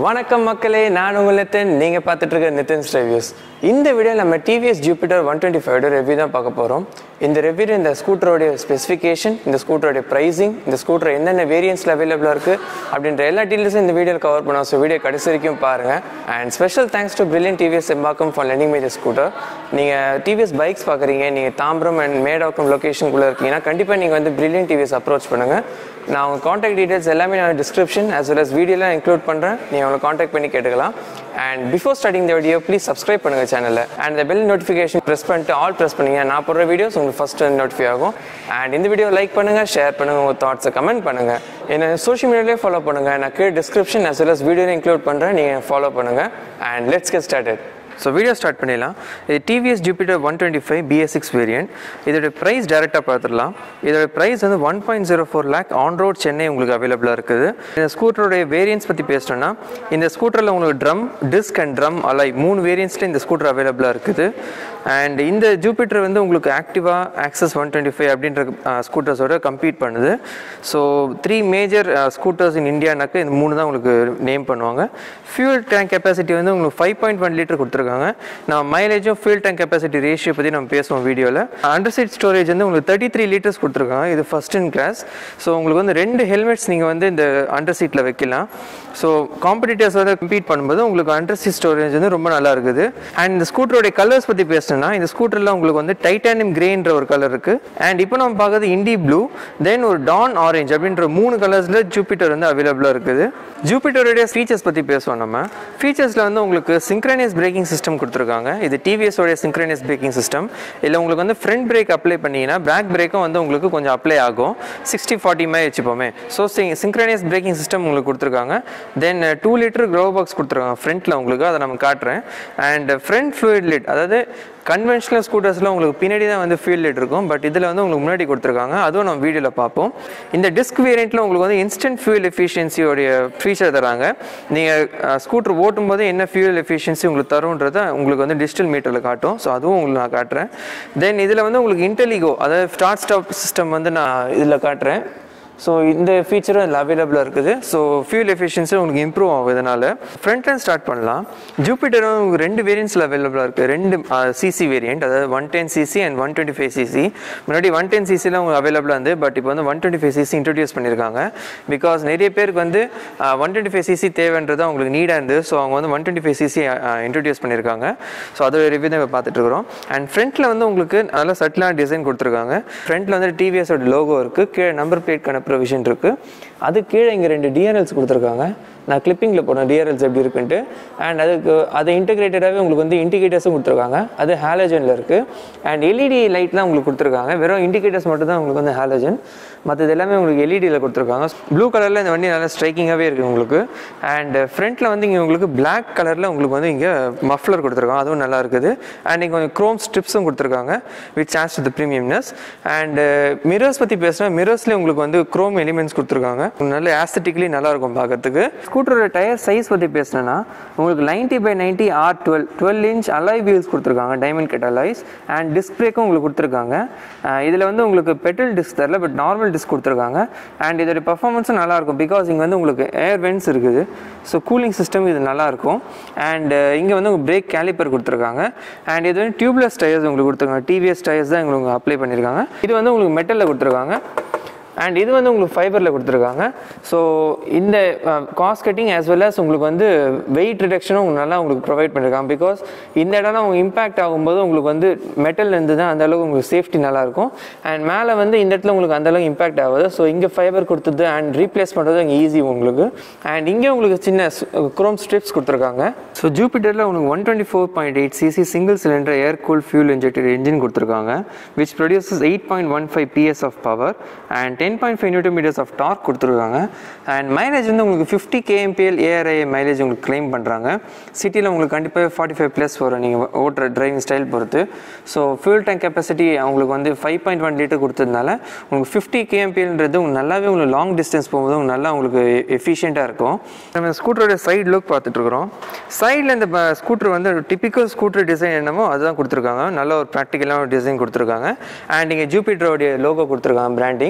வணக்கம் மக்களே நான் உங்கள் நித்தின் நீங்கள் பார்த்துட்டு இருக்க நிதின்ஸ் ரிவ்யூஸ் இந்த வீடியோ நம்ம டிவிஎஸ் ஜூபிட்டர் ஒன் டுவெண்ட்டி ஃபைவோட ரிவ்யூ தான் பார்க்க போகிறோம் இந்த ரிவ்யூ இந்த ஸ்கூட்டரோடைய ஸ்பெசிஃபிகேஷன் இந்த ஸ்கூட்டரோடைய ப்ரைஸிங் இந்த ஸ்கூட்டர் என்னென்ன வேரியன்ஸில் அவைலபிளாக இருக்குது அப்படின்ற எல்லா டீட்டெயில்ஸும் இந்த வீடியோவில் கவர் பண்ணோம் ஸோ வீடியோ கடைசி வரைக்கும் பாருங்கள் and special thanks to Brilliant TVS Embakkam for lending major scooter நீங்கள் டிவிஎஸ் பைக்ஸ் பார்க்குறீங்க நீங்கள் தாம்பரம் அண்ட் மேடாக்கம் லொக்கேஷனுக்குள்ளே இருக்கீங்கன்னா கண்டிப்பாக நீங்கள் வந்து பிரில்லியன் டிவிஎஸ் அப்ரோச் பண்ணுங்கள் நான் உங்கள் காண்டாக்ட் டீடைல்ஸ் எல்லாமே நான் டிஸ்கிரிப்ஷன் as well as வீடியோலாம் இன்க்ளூட் பண்ணுறேன் நீங்கள் அவங்களை காண்டாக்ட் பண்ணி கேட்டுக்கலாம் and before starting the video please subscribe பண்ணுங்கள் சேனலில் அண்ட் இந்த பெல் நோட்டிஃபிகேஷன் ப்ரெஸ் பண்ணிட்டு ஆல் ப்ரெஸ் பண்ணுங்க நான் போடுற வீடியோஸ் உங்களுக்கு ஃபஸ்ட் நோட்டிஃபை ஆகும் அண்ட் இந்த வீடியோ லைக் பண்ணுங்கள் ஷேர் பண்ணுங்கள் உங்கள் தாட்ஸை கமெண்ட் பண்ணுங்கள் என்னை சோஷியல் மீடியாலேயே ஃபாலோ பண்ணுங்கள் நான் கீழே டிஸ்கிரிப்ஷன் as well as வீடியோவில் இன்க்ளூட் பண்ணுறேன் நீங்கள் ஃபாலோ பண்ணுங்கள் and let's get started so video start பண்ணிடலாம் இது TVS Jupiter one twenty five BS six variant இதோட ப்ரைஸ் டேரெக்டாக பார்த்துடலாம் இதோட ப்ரைஸ் வந்து one point zero four lakh on road Chennai உங்களுக்கு அவைலபிளாக இருக்குது இந்த ஸ்கூட்டருடைய வேரியன்ஸ் பற்றி பேசிட்டோம்னா இந்த ஸ்கூட்டரில் உங்களுக்கு ட்ரம் டிஸ்க் அண்ட் ட்ரம் அலை மூணு வேரியன்ஸில் இந்த ஸ்கூட்டர் அவைலபிளாக இருக்குது அண்ட் இந்த ஜூபிட்டர் வந்து உங்களுக்கு Activa Access one twenty five அப்படின்ற ஸ்கூட்டர்ஸோட கம்பீட் பண்ணுது so three major scooters in இந்தியானாக்க இந்த மூணு தான் உங்களுக்கு நேம் பண்ணுவாங்க ஃபியூல் டேங்க் கெப்பாசிட்டி வந்து உங்களுக்கு ஃபைவ் பாயிண்ட் ஒன் லிட்டர் கொடுத்துருக்காங்க நான் மைலேஜும் ஃபியூல் டேங்க் கெப்பாசிட்டி ரேஷியோ பற்றி நம்ம பேசுவோம் வீடியோவில் அண்டர் சைட் ஸ்டோரேஜ் வந்து உங்களுக்கு தேர்ட்டி த்ரீ லிட்டர்ஸ் கொடுத்துருக்காங்க இது ஃபஸ்ட் இன் கிளாஸ் ஸோ உங்களுக்கு வந்து ரெண்டு ஹெல்மெட்ஸ் நீங்கள் வந்து இந்த அண்டர் சீட்டில் வைக்கலாம் ஸோ காம்படிட்டர்ஸோட கம்பீட் பண்ணும்போது உங்களுக்கு அண்டர் சீட் ஸ்டோரேஜ் வந்து ரொம்ப நல்லா இருக்குது அண்ட் இந்த ஸ்கூட்டருடைய கலர்ஸ் பற்றி பேசணும்னா இந்த ஸ்கூட்டரில் உங்களுக்கு வந்து டைட்டானியம் கிரேன்ற ஒரு கலர் இருக்குது அண்ட் இப்போ நம்ம பார்க்குறது இண்டி ப்ளூ தென் ஒரு டான் ஆரஞ்ச் அப்படின்ற மூணு கலர்ஸில் ஜூபிட்டர் வந்து அவைலபிளாக இருக்குது ஜூபிட்டருடைய ஃபீச்சர்ஸ் பற்றி பேசுவோம் நம்ம ஃபீச்சர்ஸில் வந்து உங்களுக்கு சிங்க்ரனைஸ் பிரேக்கிங் சிஸ்டம் கொடுத்துருக்காங்க இது டிவிஎஸ் உடைய சிங்க்ரனைஸ் பிரேக்கிங் சிஸ்டம் இல்லை உங்களுக்கு வந்து ஃப்ரண்ட் பிரேக் அப்ளை பண்ணீங்கன்னா பேக் பிரேக்கும் வந்து உங்களுக்கு கொஞ்சம் அப்ளை ஆகும் சிக்ஸ்டி ஃபார்ட்டி மாதிரி வச்சுப்போமே ஸோ சிங்க்ரனைஸ் பிரேக்கிங் சிஸ்டம் உங்களுக்கு கொடுத்துருக்காங்க then two litre glove box கொடுத்துருக்காங்க ஃப்ரண்ட்டில் உங்களுக்கு அதை நம்ம காட்டுறேன் அண்ட் ஃப்ரண்ட் ஃப்ளூயிட் லிட் அதாவது கன்வென்ஷனல் ஸ்கூட்டர்ஸில் உங்களுக்கு பின்னாடி தான் வந்து ஃபீல் லிட் இருக்கும் பட் இதில் வந்து உங்களுக்கு முன்னாடி கொடுத்துருக்காங்க அதுவும் நம்ம வீடியோவில் பார்ப்போம் இந்த டிஸ்க் வேரியண்ட்டில் உங்களுக்கு வந்து இன்ஸ்டன்ட் ஃபியூல் எஃபிஷியன்சியோடைய ஃபீச்சர் தராங்க நீங்கள் ஸ்கூட்டர் ஓட்டும் போது என்ன ஃபியூல் எஃபிஷியன்சி உங்களுக்கு தரும்ன்றதை உங்களுக்கு வந்து டிஜிட்டல் மீட்டரில் காட்டும் ஸோ அதுவும் உங்களுக்கு நான் காட்டுறேன் தென் இதில் வந்து உங்களுக்கு இன்டெலிகோ அதாவது ஸ்டார்ட் ஸ்டாப் சிஸ்டம் வந்து நான் இதில் காட்டுறேன் ஸோ இந்த ஃபீச்சரும் இதில் அவைலபிளாக இருக்குது ஸோ ஃபியூல் எஃபிஷியன்சி உங்களுக்கு இம்ப்ரூவ் ஆகும் இதனால் ஃப்ரண்ட் லைன் ஸ்டார்ட் பண்ணலாம் ஜூபிட்டரும் உங்களுக்கு ரெண்டு வேரியன்ஸில் அவைலபிளாக இருக்குது ரெண்டு சிசி வேரியன்ட் அதாவது one ten CC and one twenty five CC முன்னாடி ஒன் டென் சிசியில் உங்களுக்கு அவைலபிளாக இருந்து பட் இப்போ வந்து one twenty five CC introduce பண்ணியிருக்காங்க பிகாஸ் நிறைய பேருக்கு வந்து ஒன் டுவெண்ட்டி ஃபைவ் சிசி தேவைன்றது அவங்களுக்கு நீடாக இருந்து ஸோ அவங்க வந்து one twenty five CC introduce பண்ணியிருக்காங்க ஸோ அதோட ரிவ்யூ தான் இப்போ பார்த்துட்டு இருக்கிறோம் அண்ட் ஃப்ரண்ட்டில் வந்து உங்களுக்கு நல்லா சட்டிலான டிசைன் கொடுத்துருக்காங்க ஃப்ரண்ட்டில் வந்து டிவிஎஸோட லோகோ இருக்குது கீழே நம்பர் பிளேட்கான ப்ரொவிஷன் இருக்குது அது கீழே இங்கே ரெண்டு டிஆர்எல்ஸ் கொடுத்துருக்காங்க நான் கிளிப்பிங்கில் போனேன் டிஆர்எல்ஸ் எப்படி இருக்குன்ட்டு அண்ட் அதுக்கு அது இன்டிகிரேட்டடாகவே உங்களுக்கு வந்து இண்டிகேட்டர்ஸும் கொடுத்துருக்காங்க அது ஹாலஜனில் இருக்குது அண்ட் எல்இடி லைட்லாம் உங்களுக்கு கொடுத்துருக்காங்க வெறும் இண்டிகேட்டர்ஸ் மட்டும் தான் உங்களுக்கு வந்து ஹாலஜன் மற்றது எல்லாமே உங்களுக்கு எல்இடியில் கொடுத்துருக்காங்க ப்ளூ கலரில் இந்த வண்டி நல்லா ஸ்ட்ரைக்கிங்காகவே இருக்குது உங்களுக்கு அண்ட் ஃப்ரண்ட்டில் வந்து இங்கே உங்களுக்கு பிளாக் கலரில் உங்களுக்கு வந்து இங்கே மஃப்ளர் கொடுத்துருக்காங்க அதுவும் நல்லா இருக்குது அண்ட் இங்கே கொஞ்சம் க்ரோம் ஸ்ட்ரிப்ஸும் கொடுத்துருக்காங்க with chance to premiumness and mirrors பற்றி பேசினா மிரர்ஸ்லேயே உங்களுக்கு வந்து க்ரோம் எலிமெண்ட்ஸ் கொடுத்துருக்காங்க நல்ல ஆஸ்தட்டிக்லி நல்லா இருக்கும் பார்க்கறதுக்கு ஸ்கூட்டரோட டயர் சைஸ் பற்றி பேசினேன்னா உங்களுக்கு ninety by ninety R twelve twelve inch alloy wheels கொடுத்துருக்காங்க diamond cut alloys and disc பிரேக்கும் உங்களுக்கு கொடுத்துருக்காங்க இதில் வந்து உங்களுக்கு பெட்ரோல் டிஸ்க் தரல பட் நார்மல் டிஸ்க் கொடுத்துருக்காங்க அண்ட் இதோட பர்ஃபார்மன்ஸும் நல்லாயிருக்கும் பிகாஸ் இங்கே வந்து உங்களுக்கு ஏர் வென்ட்ஸ் இருக்குது ஸோ கூலிங் சிஸ்டம் இது நல்லாயிருக்கும் அண்ட் இங்கே வந்து உங்களுக்கு பிரேக் கேலிப்பர் கொடுத்துருக்காங்க அண்ட் இது வந்து டியூப்லெஸ் டயர்ஸ் உங்களுக்கு கொடுத்துருக்காங்க டிவிஎஸ் டயர்ஸ் தான் உங்களுக்கு அப்ளை பண்ணியிருக்காங்க இது வந்து உங்களுக்கு மெட்டலில் கொடுத்துருக்காங்க அண்ட் இது வந்து உங்களுக்கு ஃபைபரில் கொடுத்துருக்காங்க ஸோ இந்த cost cutting as well as உங்களுக்கு வந்து வெயிட் ரிடக்ஷனும் உங்களுக்கு நல்லா உங்களுக்கு ப்ரொவைட் பண்ணியிருக்காங்க பிகாஸ் இந்த இடம்லாம் உங்களுக்கு இம்பாக்ட் ஆகும்போது உங்களுக்கு வந்து மெட்டல் இருந்து தான் அந்த அளவுக்கு உங்களுக்கு சேஃப்டி நல்லாயிருக்கும் அண்ட் மேலே வந்து இந்த இடத்துல உங்களுக்கு அந்த அளவுக்கு இம்பாக்ட் ஆகுது ஸோ இங்கே ஃபைபர் கொடுத்தது அண்ட் ரீப்ளேஸ் பண்ணுறது இங்கே ஈஸி உங்களுக்கு அண்ட் இங்கே உங்களுக்கு சின்ன குரோம் ஸ்ட்ரிப்ஸ் கொடுத்துருக்காங்க ஸோ ஜூபிட்டரில் உங்களுக்கு one twenty four point eight CC single cylinder air cool fuel injected engine கொடுத்துருக்காங்க which produces eight point one five PS of power and ten point five newton metres of torque கொடுத்துருக்காங்க and mileage வந்து உங்களுக்கு fifty KMPL ARI mileage உங்களுக்கு claim பண்ணுறாங்க சிட்டியில் உங்களுக்கு கண்டிப்பாக forty five plus வரும் நீங்கள் ஓட்டுற டிரைவிங் ஸ்டைல் பொறுத்து ஸோ ஃபியூல் டேங்க் கெப்பாசிட்டி அவங்களுக்கு வந்து ஃபைவ் பாயிண்ட் ஒன் லிட்டர் கொடுத்ததுனால உங்களுக்கு ஃபிஃப்டி கேஎம்பிஎல்ன்றது உங்களுக்கு நல்லாவே உங்களுக்கு லாங் டிஸ்டன்ஸ் போகும்போது உங்களுக்கு நல்லா உங்களுக்கு எஃபிஷியண்ட்டாக இருக்கும் நம்ம ஸ்கூட்டரோட சைடு லுக் பார்த்துட்ருக்குறோம் சைடில் இந்த ஸ்கூட்டர் வந்து டிப்பிக்கல் ஸ்கூட்டர் டிசைன் என்னமோ அதுதான் கொடுத்துருக்காங்க நல்ல ஒரு ப்ராக்டிக்கலான டிசைன் கொடுத்துருக்காங்க அண்ட் இங்கே ஜூபிட்டரோடைய லோகோ கொடுத்துருக்காங்க பிராண்டிங்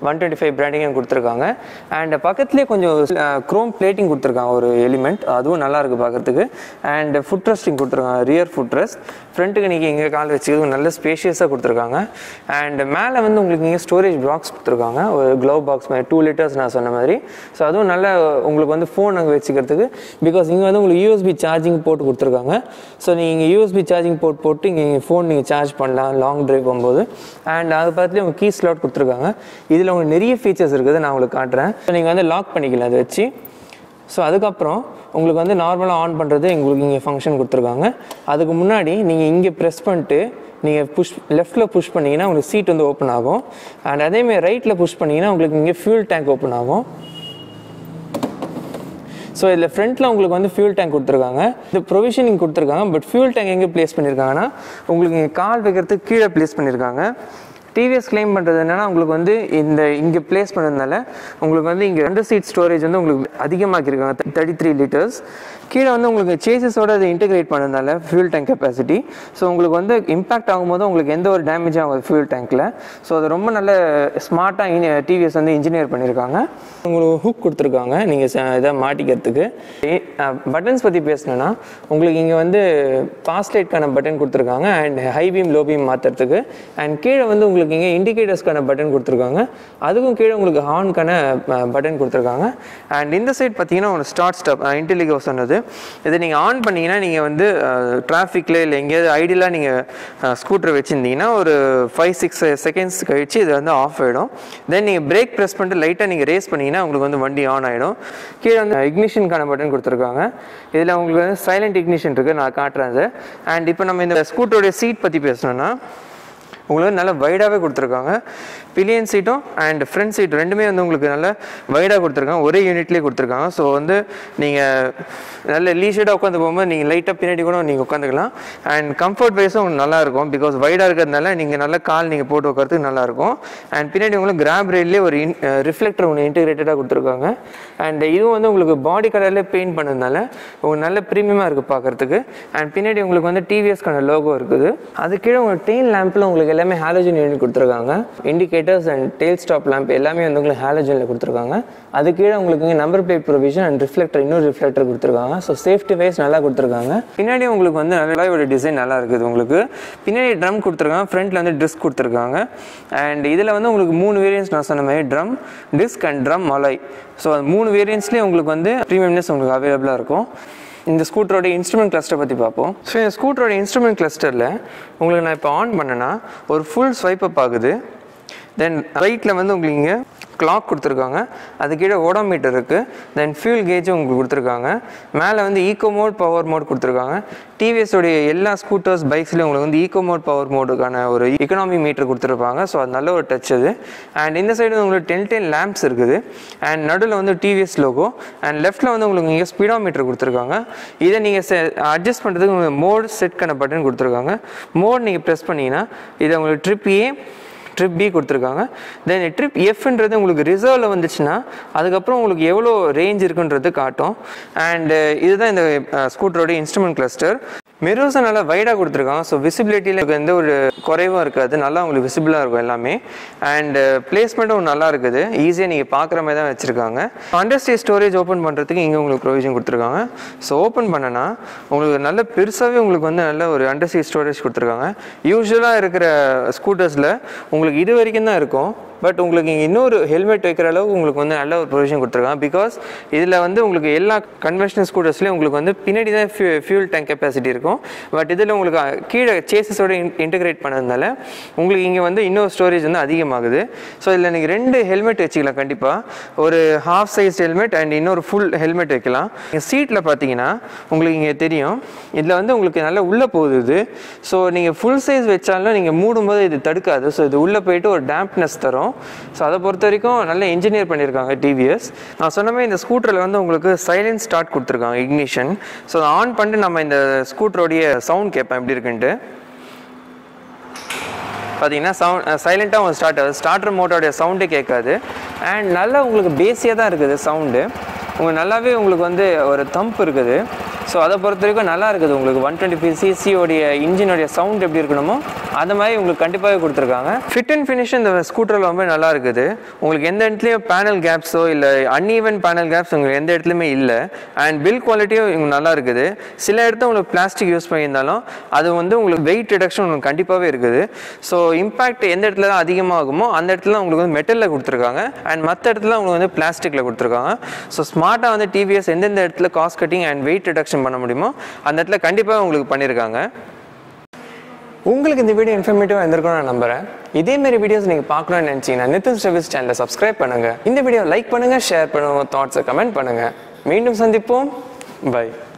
ஒன் டுவெண்ட்டி ஃபைவ் பிராண்டிங்கும் கொடுத்துருக்காங்க அண்ட் பக்கத்துலேயே கொஞ்சம் க்ரோம் பிளேட்டிங் கொடுத்துருக்காங்க ஒரு எலிமெண்ட் அதுவும் நல்லா இருக்குது பார்க்கறதுக்கு அண்ட் ஃபுட் ரெஸ்டிங் கொடுத்துருக்காங்க ரியர் ஃபுட் ரெஸ்ட் ஃப்ரண்ட்டுக்கு நீங்கள் இங்கே கால் வச்சுக்கிறது நல்ல ஸ்பேஷியஸாக கொடுத்துருக்காங்க அண்ட் மேலே வந்து உங்களுக்கு இங்கே ஸ்டோரேஜ் பாக்ஸ் கொடுத்துருக்காங்க ஒரு க்ளவ் பாக்ஸ் மாதிரி டூ லிட்டர்ஸ் நான் சொன்ன மாதிரி ஸோ அதுவும் நல்ல உங்களுக்கு வந்து ஃபோன் அங்கே வச்சுக்கிறதுக்கு பிகாஸ் இங்கே வந்து உங்களுக்கு யூஎஸ்பி சார்ஜிங் போட்டு கொடுத்துருக்காங்க ஸோ நீங்கள் யூஎஸ்பி சார்ஜிங் போட் போட்டு இங்கே ஃபோன் நீங்கள் சார்ஜ் பண்ணலாம் லாங் டிரைவ் போகும்போது அண்ட் அது பார்த்துலேயே உங்கள் கீ ஸ்லாட் கொடுத்துருக்காங்க இதில் உங்களுக்கு நிறைய ஃபீச்சர்ஸ் இருக்குது நான் உங்களுக்கு காட்டுறேன் ஸோ நீங்கள் வந்து லாக் பண்ணிக்கலாம் அதை வச்சு ஸோ அதுக்கப்புறம் உங்களுக்கு வந்து நார்மலாக ஆன் பண்ணுறது உங்களுக்கு இங்கே ஃபங்க்ஷன் கொடுத்துருக்காங்க அதுக்கு முன்னாடி நீங்கள் இங்கே ப்ரெஸ் பண்ணிட்டு நீங்கள் புஷ் லெஃப்ட்டில் புஷ் பண்ணிங்கன்னா உங்களுக்கு சீட் வந்து ஓப்பன் ஆகும் அண்ட் அதேமாதிரி ரைட்டில் புஷ் பண்ணிங்கன்னா உங்களுக்கு இங்கே ஃபியூல் டேங்க் ஓப்பன் ஆகும் ஸோ இதில் ஃப்ரண்ட்டில் உங்களுக்கு வந்து ஃபியூல் டேங்க் கொடுத்துருக்காங்க இது ப்ரொவிஷனிங் கொடுத்துருக்காங்க பட் ஃபியூல் டேங்க் எங்கே ப்ளேஸ் பண்ணியிருக்காங்கன்னா உங்களுக்கு இங்கே கால் வைக்கிறதுக்கு கீழே ப்ளேஸ் பண்ணியிருக்காங்க டிவிஎஸ் கிளைம் பண்ணுறது என்னன்னா உங்களுக்கு வந்து இந்த இங்கே ப்ளேஸ் பண்ணதுனால உங்களுக்கு வந்து இங்கே ரெண்டு சீட் ஸ்டோரேஜ் வந்து உங்களுக்கு அதிகமாக்கியிருக்காங்க தேர்ட்டி த்ரீ லிட்டர்ஸ் கீழே வந்து உங்களுக்கு சேசஸோட அதை இன்டெகிரேட் பண்ணதுனால ஃபியூல் டேங்க் கெப்பாசிட்டி ஸோ உங்களுக்கு வந்து இம்பாக்ட் ஆகும்போது உங்களுக்கு எந்த ஒரு டேமேஜும் ஆகாது ஃபியூல் டேங்க்கில் ஸோ அது ரொம்ப நல்ல ஸ்மார்ட்டாக டிவிஎஸ் வந்து இன்ஜினியர் பண்ணியிருக்காங்க உங்களுக்கு ஹுக் கொடுத்துருக்காங்க நீங்கள் இதை மாட்டிக்கிறதுக்கு பட்டன்ஸ் பற்றி பேசணுன்னா உங்களுக்கு இங்கே வந்து பாஸ் லைட்க்கான பட்டன் கொடுத்துருக்காங்க and high beam low beam மாற்றுறதுக்கு அண்ட் கீழே வந்து உங்களுக்கு இங்கே இண்டிகேட்டர்ஸ்க்கான பட்டன் கொடுத்துருக்காங்க அதுக்கும் கீழே உங்களுக்கு ஹார்னுக்கான பட்டன் கொடுத்துருக்காங்க அண்ட் இந்த சைட் பார்த்தீங்கன்னா ஒரு ஸ்டார்ட் ஸ்டாப் இன்டெலிகோ சொன்னது இதை நீங்கள் ஆன் பண்ணீங்கன்னா நீங்கள் வந்து டிராஃபிக்கில் இல்லை எங்கேயாவது ஐடியலாக நீங்கள் ஸ்கூட்டர் வச்சுருந்தீங்கன்னா ஒரு ஃபைவ் சிக்ஸ் செகண்ட்ஸ் கழிச்சு இது வந்து ஆஃப் ஆகிடும் தென் நீங்கள் பிரேக் ப்ரெஸ் பண்ணிட்டு லைட்டாக நீங்கள் ரேஸ் பண்ணிங்கன்னா உங்களுக்கு வந்து வண்டி ஆன் ஆகிடும் கீழே வந்து இக்னிஷனுக்கான பட்டன் கொடுத்துருக்காங்க இதில் உங்களுக்கு வந்து சைலண்ட் இக்னிஷன் இருக்குது நான் காட்டுறேன் அது அண்ட் இப்போ நம்ம இந்த ஸ்கூட்டருடைய சீட் பற்றி பேசணும்னா உங்களுக்கு நல்ல வைடாகவே கொடுத்துருக்காங்க பிலியன் சீட்டும் அண்ட் ஃப்ரண்ட் சீட் ரெண்டுமே வந்து உங்களுக்கு நல்ல வைடாக கொடுத்துருக்காங்க ஒரே யூனிட்லேயே கொடுத்துருக்காங்க ஸோ வந்து நீங்கள் நல்ல லீஷர்டாக உட்காந்து போகும்போது நீங்கள் லைட்டாக பின்னாடி கூட நீங்கள் உட்காந்துக்கலாம் அண்ட் கம்ஃபர்ட் வைஸும் உங்களுக்கு நல்லா இருக்கும் பிகாஸ் வைடாக இருக்கிறதுனால நீங்கள் நல்ல கால் நீங்கள் போட்டு உட்காரத்துக்கு நல்லாயிருக்கும் அண்ட் பின்னாடி உங்களுக்கு கிராப் ரேட்லேயே ஒரு இன் ரிஃப்ளெக்டர் ஒன்று இன்டிகிரேட்டடாக கொடுத்துருக்காங்க அண்ட் இதுவும் வந்து உங்களுக்கு பாடி கலர்லேயே பெயிண்ட் பண்ணதுனால உங்களுக்கு நல்ல ப்ரீமியமாக இருக்குது பார்க்குறதுக்கு அண்ட் பின்னாடி உங்களுக்கு வந்து டிவிஎஸ்க்கான லோகோ இருக்குது அது கீழே உங்களுக்கு டெயின் லேம்பில் உங்களுக்கு எல்லாமே ஹாலோஜன் யூனிட் கொடுத்துருக்காங்க indicators and tail stop lamp எல்லாமே வந்து உங்களுக்கு ஹாலோஜனில் கொடுத்துருக்காங்க அது கீழே உங்களுக்கு இங்கே number plate provision and reflector இன்னொரு ரிஃப்ளெக்டர் கொடுத்துருக்காங்க ஸோ சேஃப்டி வைஸ் நல்லா கொடுத்துருக்காங்க பின்னாடி உங்களுக்கு வந்து நல்லா ஒரு டிசைன் நல்லா இருக்குது உங்களுக்கு பின்னாடி ட்ரம் கொடுத்துருக்காங்க ஃப்ரண்ட்டில் வந்து டிஸ்க் கொடுத்துருக்காங்க அண்ட் இதில் வந்து உங்களுக்கு மூணு வேரியன்ஸ் நான் சொன்ன மாதிரி ட்ரம் டிஸ்க் அண்ட் ட்ரம் மலை ஸோ மூணு வேரியன்ஸ்லேயே உங்களுக்கு வந்து ப்ரீமியம்னஸ் உங்களுக்கு அவைலபிளாக இருக்கும் இந்த ஸ்கூட்டரோட இன்ஸ்ட்ருமெண்ட் கிளஸ்டர் பற்றி பார்ப்போம் ஸோ இந்த ஸ்கூட்டரோட இன்ஸ்ட்ருமெண்ட் கிளஸ்டரில் உங்களுக்கு நான் இப்போ ஆன் பண்ணேன்னா ஒரு ஃபுல் ஸ்வைப் அப் ஆகுது தென் ரைட்டில் வந்து உங்களுக்கு இங்கே கிளாக் கொடுத்துருக்காங்க அது கீழே ஓடோமீட்டர் இருக்குது தென் ஃபியூல் கேஜும் உங்களுக்கு கொடுத்துருக்காங்க மேலே வந்து ஈகோ மோட் பவர் மோட் கொடுத்துருக்காங்க டிவிஎஸோடைய எல்லா ஸ்கூட்டர்ஸ் பைக்ஸ்லேயும் உங்களுக்கு வந்து ஈகோ மோட் பவர் மோடுக்கான ஒரு எக்கனாமி மீட்டர் கொடுத்துருப்பாங்க ஸோ அது நல்ல ஒரு டச் அது அண்ட் இந்த சைடு உங்களுக்கு டென் டென் லேம்ப்ஸ் இருக்குது அண்ட் நடுவில் வந்து டிவிஎஸ் லோகோ அண்ட் லெஃப்ட்டில் வந்து உங்களுக்கு இங்கே ஸ்பீடோ மீட்டர் கொடுத்துருக்காங்க இதை நீங்கள் அட்ஜஸ்ட் பண்ணுறதுக்கு உங்களுக்கு மோட் செட்க்கான பட்டன் கொடுத்துருக்காங்க மோட் நீங்கள் ப்ரெஸ் பண்ணிங்கன்னா இதை உங்களுக்கு ட்ரிப் ஏ ட்ரிப் பி கொடுத்துருக்காங்க தென் ட்ரிப் எஃப்ன்றது உங்களுக்கு ரிசர்வில் வந்துச்சுன்னா அதுக்கப்புறம் உங்களுக்கு எவ்வளோ ரேஞ்ச் இருக்குன்றது காட்டும் அண்டு இதுதான் இந்த ஸ்கூட்டரோட இன்ஸ்ட்ருமெண்ட் கிளஸ்டர் மிரர்ஸை நல்லா வைடாக கொடுத்துருக்காங்க ஸோ விசிபிலிட்டியில் எந்த ஒரு குறைவும் இருக்காது நல்லா உங்களுக்கு விசிபிளாக இருக்கும் எல்லாமே அண்ட் பிளேஸ்மெண்ட்டும் நல்லா இருக்குது ஈஸியாக நீங்கள் பார்க்குற மாதிரி தான் வச்சுருக்காங்க அண்டர்ஸ்டே ஸ்டோரேஜ் ஓப்பன் பண்ணுறதுக்கு இங்கே உங்களுக்கு ப்ரொவிஷன் கொடுத்துருக்காங்க ஸோ ஓப்பன் பண்ணனா உங்களுக்கு நல்ல பெருசாகவே உங்களுக்கு வந்து நல்ல ஒரு அண்டர்ஸ்டே ஸ்டோரேஜ் கொடுத்துருக்காங்க யூஸ்வலாக இருக்கிற ஸ்கூட்டர்ஸில் உங்களுக்கு இது வரைக்கும் தான் இருக்கும் பட் உங்களுக்கு இங்கே இன்னொரு ஹெல்மெட் வைக்கிற அளவுக்கு உங்களுக்கு வந்து நல்ல ஒரு ப்ரொவிஷன் கொடுத்துருக்காங்க பிகாஸ் இதில் வந்து உங்களுக்கு எல்லா கன்வென்ஷனல் ஸ்கூட்டர்ஸ்லேயும் உங்களுக்கு வந்து பின்னாடி தான் ஃபியூ ஃபியூல் டேங்க் கெப்பாசிட்டி இருக்கும் பட் இதில் உங்களுக்கு கீழே சேசஸோட இன்டெகிரேட் பண்ணதுனால உங்களுக்கு இங்கே வந்து இன்னொரு ஸ்டோரேஜ் வந்து அதிகமாகுது ஸோ இதில் நீங்கள் ரெண்டு ஹெல்மெட் வச்சுக்கலாம் கண்டிப்பாக ஒரு ஹாஃப் சைஸ் ஹெல்மெட் அண்ட் இன்னொரு ஃபுல் ஹெல்மெட் வைக்கலாம் சீட்டில் பார்த்தீங்கன்னா உங்களுக்கு இங்கே தெரியும் இதில் வந்து உங்களுக்கு நல்லா உள்ளே போகுது இது ஸோ நீங்கள் ஃபுல் சைஸ் வச்சாலும் நீங்கள் மூடும்போது இது தடுக்காது ஸோ இது உள்ளே போயிட்டு ஒரு டேம்ப்னஸ் தரும் ஸோ அதை பொறுத்த வரைக்கும் நல்ல இன்ஜினியர் பண்ணியிருக்காங்க டிவிஎஸ் நான் சொன்ன மாதிரி இந்த ஸ்கூட்டரில் வந்து உங்களுக்கு சைலன்ட் ஸ்டார்ட் கொடுத்துருக்காங்க இக்னிஷன் ஸோ ஆன் பண்ணிட்டு நம்ம இந்த ஸ்கூட்டரோடைய சவுண்ட் கேட்பேன் எப்படி இருக்குன்ட்டு பார்த்தீங்கன்னா சவுண்ட் சைலண்ட்டாக உங்களுக்கு ஸ்டார்ட் ஆகுது ஸ்டார்டர் மோட்டோடைய சவுண்டே கேட்காது அண்ட் நல்லா உங்களுக்கு பேஸியாக தான் இருக்குது சவுண்டு உங்களுக்கு நல்லாவே உங்களுக்கு வந்து ஒரு தம்ப் இருக்குது ஸோ அதை பொறுத்த வரைக்கும் நல்லா இருக்குது உங்களுக்கு ஒன் டுவெண்ட்டி ஃபைவ் சிசியோடைய இன்ஜினுடைய சவுண்ட் எப்படி இருக்கணுமோ அந்த மாதிரி உங்களுக்கு கண்டிப்பாகவே கொடுத்துருக்காங்க ஃபிட் அண்ட் ஃபினிஷ் இந்த ஸ்கூட்டரில் ரொம்ப நல்லா இருக்குது உங்களுக்கு எந்த இடத்துலையும் பேனல் கேப்ஸோ இல்லை அன்ஈவன் பேனல் கேப்ஸ் உங்களுக்கு எந்த இடத்துலையுமே இல்லை அண்ட் பில் குவாலிட்டியும் இவங்க நல்லா இருக்குது சில இடத்துல உங்களுக்கு பிளாஸ்டிக் யூஸ் பண்ணியிருந்தாலும் அது வந்து உங்களுக்கு வெயிட் ரிடக்ஷன் உங்களுக்கு கண்டிப்பாகவே இருக்குது ஸோ இம்பாக்ட் எந்த இடத்துல தான் அதிகமாகுமோ அந்த இடத்துல உங்களுக்கு வந்து மெட்டலில் கொடுத்துருக்காங்க அண்ட் மற்ற இடத்துல உங்களுக்கு வந்து பிளாஸ்டிக்கில் கொடுத்துருக்காங்க ஸோ ஸ்மார்ட்டாக வந்து டிவிஎஸ் எந்தெந்த இடத்துல cost cutting and weight reduction பண்ண முடியுமோ அந்த இடத்துல கண்டிப்பாக உங்களுக்கு பண்ணியிருக்காங்க உங்களுக்கு இந்த வீடியோ இன்ஃபர்மேட்டிவாக இருந்திருக்கும் நான் நம்புறேன் இதே மாதிரி வீடியோஸ் நீங்கள் பார்க்கணும்னு நினச்சிங்கன்னா நிதின் சர்வீஸ் சேனலை சப்ஸ்கிரைப் பண்ணுங்கள் இந்த வீடியோ லைக் பண்ணுங்கள் ஷேர் பண்ணுங்கள் தாட்ஸை கமெண்ட் பண்ணுங்கள் மீண்டும் சந்திப்போம் பை